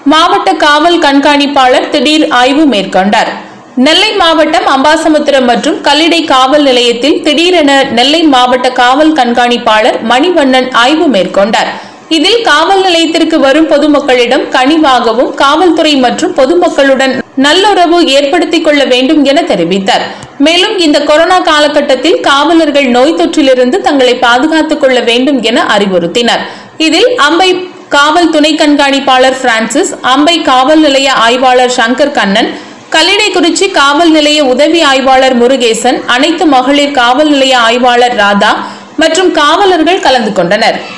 மாவட்ட காவல் கண்காணிப்பாளர் திடீர் ஆய்வு மேற்கொண்டார் நெல்லை மாவட்டம் அம்பாசமுத்திரம் மற்றும் கல்லிடை காவல் நிலையத்தில் திடீரென நெல்லை மாவட்ட காவல் கண்காணிப்பாளர் மணிவண்ணன் ஆய்வு மேற்கொண்டார் இதில் காவல் நிலையத்திற்கு வரும் பொதுமக்களிடம் கனிவாகவும் காவல்துறை மற்றும் பொதுமக்களுடன் நல்லுறவு ஏற்படுத்திக் கொள்ள வேண்டும் என தெரிவித்தார் மேலும் இந்த கொரோனா காலகட்டத்தில் காவலர்கள் நோய் தொற்றிலிருந்து தங்களை பாதுகாத்துக் கொள்ள வேண்டும் என அறிவுறுத்தினர் இதில் அம்பை காவல் துணை கண்காணிப்பாளர் பிரான்சிஸ் அம்பை காவல் நிலைய ஆய்வாளர் சங்கர் கண்ணன் கல்லிடைக்குறிச்சி காவல் நிலைய உதவி ஆய்வாளர் முருகேசன் அனைத்து மகளிர் காவல் நிலைய ஆய்வாளர் ராதா மற்றும் காவலர்கள் கலந்து கொண்டனர்